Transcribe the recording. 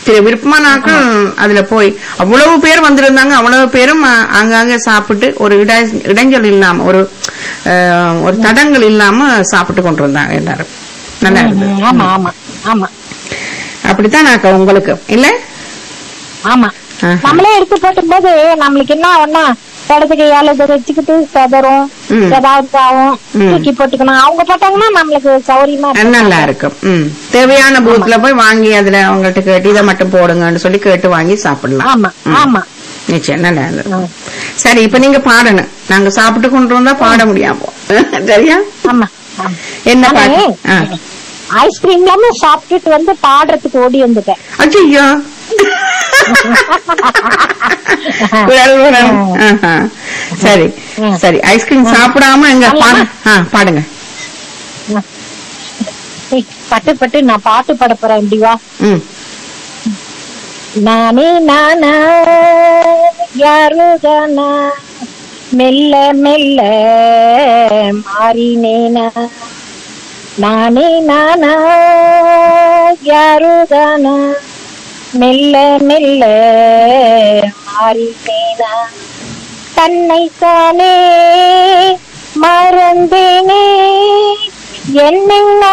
திரு விருப்பமானாக்கள் அதுல போய் அவ்வளவு பேர் வந்திருந்தாங்க அவ்வளவு பேரும் அ- அங்கங்க சாப்பிட்டு ஒரு இட இடைஞ்சல் இல்லாம ஒரு அஹ், ஒரு தடங்கள் இல்லாம சாப்பிட்டு கொண்டு இருந்தாங்க எல்லாரும் நல்லா இருந்தது ம், ஆமா ஆமா ஆமா அப்படித்தான் நாக்கா உங்களுக்கு இல்ல ஆமா ஆஹா. நம்மளே எடுத்து போட்டும்போது நம்மளுக்கு என்ன ஒண்ணா இடது கையால இதை வச்சுக்கிட்டு செதறும் ம். ஏதாவது ஆகும் ம். தூக்கி போட்டுக்கணும் அவங்க போட்டாங்கன்னா நம்மளுக்கு சௌரியமா இருக்கும். நல்லா இருக்கும் ம் தேவையான பூத்துல போய் வாங்கி அதுல அவங்கள்ட்ட கேட்டு இதை மட்டும் போடுங்கன்னு சொல்லி கேட்டு வாங்கி சாப்பிடலாம் ஆமா ம். ஆமா நிச்சயம் நல்லா இருந்தது ம். சரி இப்ப நீங்க பாடணும் நாங்க சாப்பிட்டு கொண்டு வந்தா பாட முடியாம சரியா ஆமா ஆமா. என்ன நானு பாட்டு ஐஸ்கிரீம் எல்லாமே சாப்பிட்டுட்டு வந்து பாடுறதுக்கு ஓடி வந்துட்டேன் அச்சோ குரல் வரம். ஆஹா. சரி ம். சரி ஐஸ்கிரீம் சாப்பிடாம எங்க பாடு ஆ, பாடுங்க ஏய், பட்டு பட்டு நான் பாட்டு பாட போறேன் இப்படி வா ம் நானே நானா யாரோ தானா மெல்ல மெல்ல மாறினேனா நானே நானா யாரோ தானா மெல்ல மெல்ல மாறினேனா தன்னை தானே மறந்தேனே என்னை